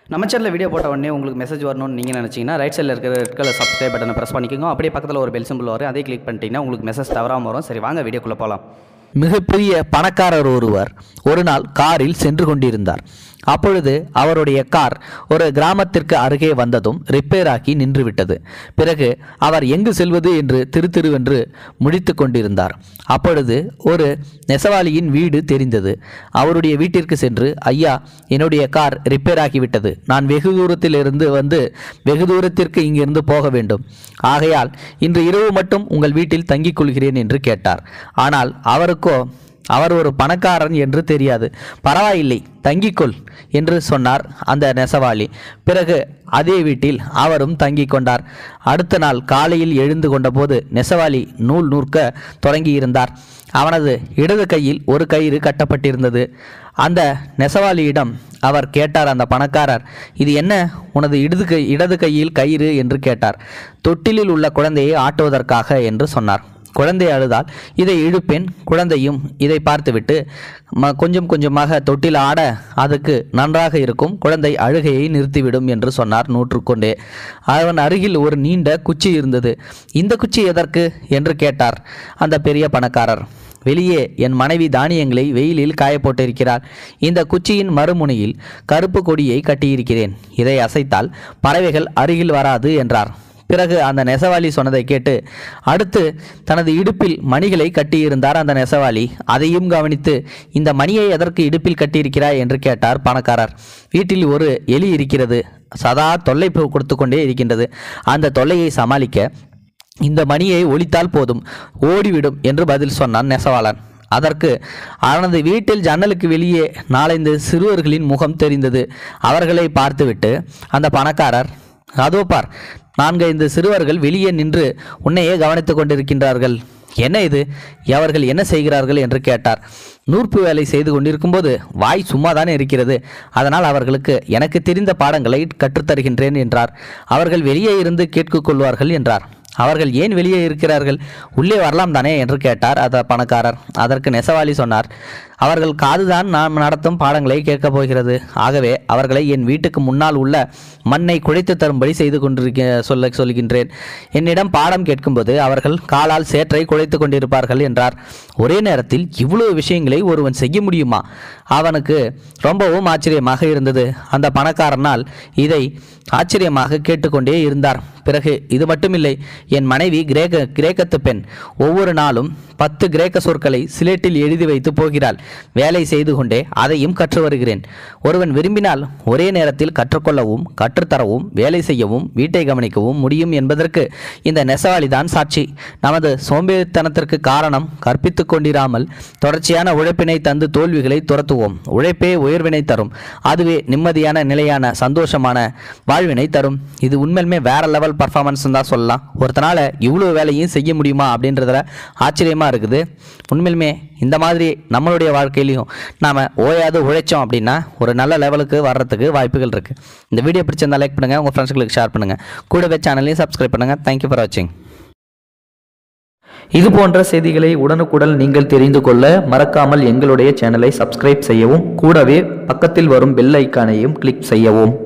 நம்ம சேனலில் வீடியோ போட்ட உடனே உங்களுக்கு மெசேஜ் வரணும்னு நீங்கள் நினச்சிங்கன்னா ரைட் சைடில் இருக்கிற ரெட் கலர் சப்ஸ்கிரைப் பட்டனை ப்ரெஸ் பண்ணிக்கோங்க அப்படியே பக்கத்தில் ஒரு பெல் சிம்பிள் வரும் அதே கிளிக் பண்ணிட்டீங்கன்னா உங்களுக்கு மெசேஜ் தவறாமல் வரும் சரி வாங்க வீடியோக்குள்ளே போகலாம் மிகப்பெரிய பணக்காரர் ஒருவர் ஒரு நாள் காரில் சென்று கொண்டிருந்தார் அப்பொழுது அவருடைய கார் ஒரு கிராமத்திற்கு அருகே வந்ததும் ரிப்பேர் ஆகி நின்றுவிட்டது பிறகு அவர் எங்கு செல்வது என்று திரு திருவென்று முடித்து கொண்டிருந்தார் அப்பொழுது ஒரு நெசவாளியின் வீடு தெரிந்தது அவருடைய வீட்டிற்கு சென்று ஐயா என்னுடைய கார் ரிப்பேர் ஆகிவிட்டது நான் வெகு தூரத்தில் இருந்து வந்து வெகு தூரத்திற்கு இங்கிருந்து போக வேண்டும் ஆகையால் இன்று இரவு மட்டும் உங்கள் வீட்டில் தங்கிக் கொள்கிறேன் என்று கேட்டார் ஆனால் அவருக்கோ அவர் ஒரு பணக்காரன் என்று தெரியாது பரவாயில்லை தங்கிக்கொள் என்று சொன்னார் அந்த நெசவாளி பிறகு அதே வீட்டில் அவரும் தங்கிக் கொண்டார் அடுத்த நாள் காலையில் எழுந்து கொண்டபோது நெசவாளி நூல் நூற்க தொடங்கியிருந்தார் அவனது இடது கையில் ஒரு கயிறு கட்டப்பட்டிருந்தது அந்த நெசவாளியிடம் அவர் கேட்டார் அந்த பணக்காரர் இது என்ன உனது இடது கை இடது கையில் கயிறு என்று கேட்டார் தொட்டிலில் உள்ள குழந்தையை ஆட்டுவதற்காக என்று சொன்னார் குழந்தை அழுதால் இதை இழுப்பேன் குழந்தையும் இதை பார்த்துவிட்டு ம கொஞ்சம் கொஞ்சமாக தொட்டில் ஆட அதுக்கு நன்றாக இருக்கும் குழந்தை அழுகையை நிறுத்திவிடும் என்று சொன்னார் நூற்றுக்கொண்டே அவன் அருகில் ஒரு நீண்ட குச்சி இருந்தது இந்த குச்சி எதற்கு என்று கேட்டார் அந்த பெரிய பணக்காரர் வெளியே என் மனைவி தானியங்களை வெயிலில் காய போட்டிருக்கிறார் இந்த குச்சியின் மறுமுனையில் கருப்பு கொடியை கட்டியிருக்கிறேன் இதை அசைத்தால் பறவைகள் அருகில் வராது என்றார் பிறகு அந்த நெசவாளி சொன்னதை கேட்டு அடுத்து தனது இடுப்பில் மணிகளை கட்டியிருந்தார் அந்த நெசவாளி அதையும் கவனித்து இந்த மணியை எதற்கு இடுப்பில் கட்டியிருக்கிறாய் என்று கேட்டார் பணக்காரர் வீட்டில் ஒரு எலி இருக்கிறது சதா தொல்லை பு- கொடுத்து கொண்டே இருக்கின்றது அந்த தொல்லையை சமாளிக்க இந்த மணியை ஒலித்தால் போதும் ஓடிவிடும் என்று பதில் சொன்னான் நெசவாளன் அதற்கு அவனது வீட்டில் ஜன்னலுக்கு வெளியே நாலைந்து சிறுவர்களின் முகம் தெரிந்தது அவர்களை பார்த்துவிட்டு அந்த பணக்காரர் அதோ பார் நான்கைந்து சிறுவர்கள் வெளியே நின்று உன்னையே கவனித்துக் கொண்டிருக்கின்றார்கள் என்ன இது அவர்கள் என்ன செய்கிறார்கள் என்று கேட்டார் நூற்பு வேலை செய்து கொண்டிருக்கும்போது வாய் சும்மாதானே இருக்கிறது அதனால் அவர்களுக்கு எனக்கு தெரிந்த பாடங்களை கற்றுத்தருகின்றேன் என்றார் அவர்கள் வெளியே இருந்து கேட்டுக்கொள்வார்கள் என்றார் அவர்கள் ஏன் வெளியே இருக்கிறார்கள் உள்ளே வரலாம் தானே என்று கேட்டார் அந்த பணக்காரர் அதற்கு நெசவாளி சொன்னார் அவர்கள் காதுதான் நாம் நடத்தும் பாடங்களை கேட்கப் போகிறது ஆகவே அவர்களை என் வீட்டுக்கு முன்னால் உள்ள மண்ணை குழைத்து தரும்படி செய்து கொண்டிருக்க சொல்ல சொல்கின்றேன் என்னிடம் பாடம் கேட்கும்போது அவர்கள் காலால் சேற்றை குழைத்து கொண்டிருப்பார்கள் என்றார் ஒரே நேரத்தில் இவ்வளவு விஷயங்களை ஒருவன் செய்ய முடியுமா அவனுக்கு ரொம்பவும் ஆச்சரியமாக இருந்தது அந்த பணக்காரனால் இதை ஆச்சரியமாக கேட்டுக்கொண்டே இருந்தார் பிறகு இது மட்டுமில்லை என் மனைவி கிரேக்க கிரேக்கத்து பெண் ஒவ்வொரு நாளும் பத்து கிரேக்க சொற்களை சிலேட்டில் எழுதி வைத்து போகிறாள் வேலை செய்து கொண்டே அதையும் கற்று வருகிறேன் ஒருவன் விரும்பினால் ஒரே நேரத்தில் கற்றுக்கொள்ளவும் கற்றுத்தரவும் வேலை செய்யவும் வீட்டை கவனிக்கவும் முடியும் என்பதற்கு இந்த நெசவாளி தான் சாட்சி நமது சோம்பேறித்தனத்திற்கு காரணம் கற்பித்துக் கொண்டிராமல் தொடர்ச்சியான உழைப்பினை தந்து தோல்விகளை துரத்துவோம் உழைப்பே உயர்வினை தரும் அதுவே நிம்மதியான நிலையான சந்தோஷமான வாழ்வினை தரும் இது உண்மையிலுமே வேற லெவல் பர்ஃபார்மன்ஸ் தான் சொல்லலாம் ஒருத்தனால இவ்வளோ வேலையும் செய்ய முடியுமா அப்படின்றதுல ஆச்சரியமாக இருக்குது உண்மையிலுமே இந்த மாதிரி நம்மளுடைய வாழ்க்கையிலையும் நாம் ஓயாது உழைச்சோம் அப்படின்னா ஒரு நல்ல லெவலுக்கு வர்றதுக்கு வாய்ப்புகள் இருக்குது இந்த வீடியோ பிடிச்சிருந்தா லைக் பண்ணுங்கள் உங்கள் ஃப்ரெண்ட்ஸ்களுக்கு ஷேர் பண்ணுங்கள் கூடவே சேனலையும் சப்ஸ்கிரைப் பண்ணுங்கள் தேங்க்யூ ஃபார் வாட்சிங் இது போன்ற செய்திகளை உடனுக்குடன் நீங்கள் தெரிந்து கொள்ள மறக்காமல் எங்களுடைய சேனலை சப்ஸ்கிரைப் செய்யவும் கூடவே பக்கத்தில் வரும் பெல் ஐக்கானையும் கிளிக் செய்யவும்